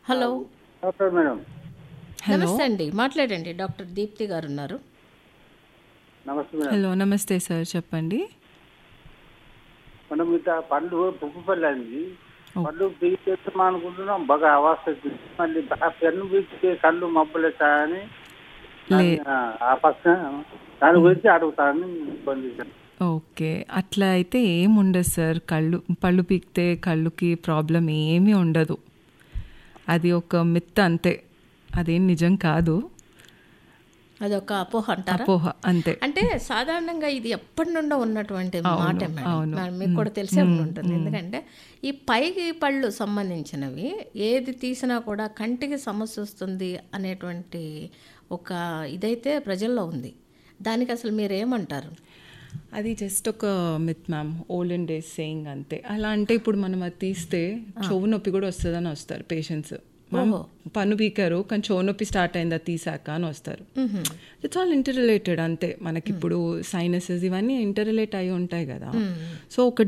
Hello doctor madam hello నమస్తే అండి మాట్లాడండి డాక్టర్ దీప్తి గారు ఉన్నారు నమస్తే మేడం హలో నమస్తే సార్ చెప్పండి మనం ఇట్లా పండ్లు పుప్పు పళ్ళు అండి పండ్లు పీకేస్తాం అనుకుంటున్నాం బాగా అవాస వచ్చింది మళ్ళీ ఆ పెన్ను పీకితే కళ్ళు మబ్బులు అని ఆ పక్కన దాని గురించి అడుగుతాను ఇబ్బంది ఓకే అట్లా అయితే ఏం ఉండదు సార్ కళ్ళు పళ్ళు పీకితే కళ్ళుకి ప్రాబ్లం ఏమీ ఉండదు అది ఒక మిత్ అంతే అదేం నిజం కాదు అదొక అపోహ అంటారా అపోహ అంతే అంటే సాధారణంగా ఇది ఎప్పటి నుండో ఉన్నటువంటి మాట మేడం అవును. మరి మీకు కూడా తెలిసే ఉంటుంది ఎందుకంటే ఈ పైకి పళ్ళు సంబంధించినవి ఏది తీసినా కూడా కంటికి సమస్య వస్తుంది అనేటువంటి ఒక ఇదైతే ప్రజల్లో ఉంది దానికి అసలు మీరు ఏమంటారు అది జస్ట్ ఒక myth ma'am olden days saying అంతే అలా అంటే ఇప్పుడు మనం అది తీస్తే చెవు నొప్పి కూడా వస్తుందని వస్తారు పేషెంట్స్ మ్యామ్ పన్ను పీకారు కానీ చెవు నొప్పి స్టార్ట్ అయింది అది తీసాక అని వస్తారు ఇట్స్ ఆల్ ఇంటర్ రిలేటెడ్ అంతే మనకి ఇప్పుడు సైనసెస్ ఇవన్నీ ఇంటర్ రిలేట్ అయి ఉంటాయి కదా సో ఒక